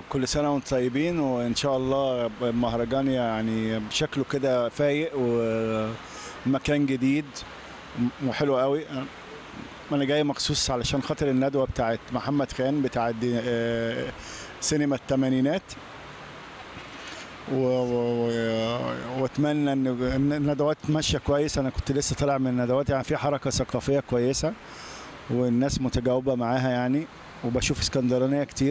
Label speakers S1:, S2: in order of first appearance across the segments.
S1: كل سنة وانتم طيبين وإن شاء الله المهرجان يعني شكله كده فايق ومكان جديد وحلو قوي أنا جاي مخصوص علشان خاطر الندوة بتاعت محمد خان بتاعت دي- آه، سينما الثمانينات و- و- و- واتمنى ان إن الندوات ماشيه كويس انا كنت لسه طالع من الندوات يعني في حركه ثقافيه كويسه والناس متجاوبه معاها يعني وبشوف اسكندرانيه كتير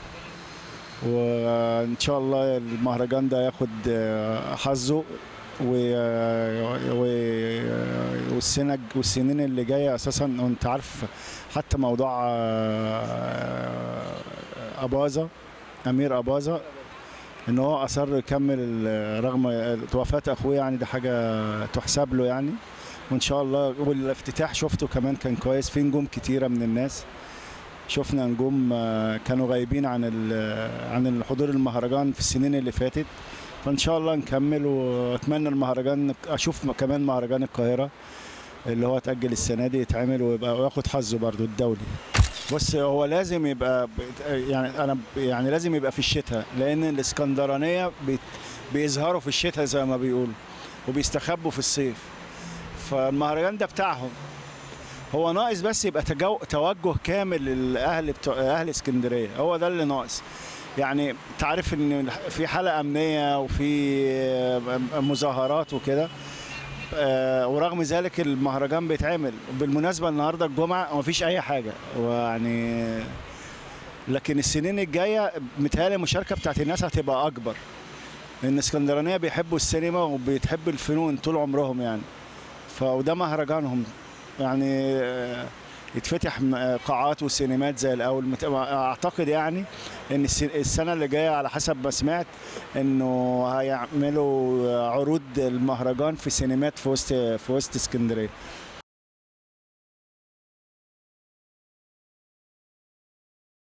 S1: وان شاء الله المهرجان ده ياخد آه، حظه و... و... والسنة والسنين اللي جايه اساسا انت عارف حتى موضوع آه، اباظه امير اباظه ان هو اصر يكمل ال- رغم وفاه اخوه يعني ده حاجه تحسب له يعني وان شاء الله والافتتاح شفته كمان كان كويس في نجوم كتيره من الناس شفنا نجوم آه، كانوا غايبين عن ال- عن الحضور المهرجان في السنين اللي فاتت فان شاء الله نكمل واتمنى المهرجان اشوف كمان مهرجان القاهره اللي هو اتاجل السنه دي يتعمل ويبقى وياخد حظه برضو الدولي بص هو لازم يبقى يعني انا يعني لازم يبقى في الشتاء لان الاسكندرانيه بيت- بيظهروا في الشتاء زي ما بيقولوا وبيستخبوا في الصيف فالمهرجان ده بتاعهم هو ناقص بس يبقى تجو... توجه كامل للاهل بتوع اهل اسكندريه هو ده اللي ناقص يعني تعرف ان في حاله امنيه وفي مظاهرات وكده آه، ورغم ذلك المهرجان بيتعمل بالمناسبه النهارده الجمعه ومفيش اي حاجه ويعني لكن السنين الجايه متهيألي المشاركه بتاعت الناس هتبقى اكبر لان اسكندرانيه بيحبوا السينما وبيحبوا الفنون طول عمرهم يعني فوده مهرجانهم يعني آه، يتفتح م- آه، قاعات وسينمات زي الاول مت- اعتقد يعني ان الس- السنه اللي جايه على حسب ما سمعت انه هيعملوا عروض المهرجان في سينمات في وسط في وسط اسكندريه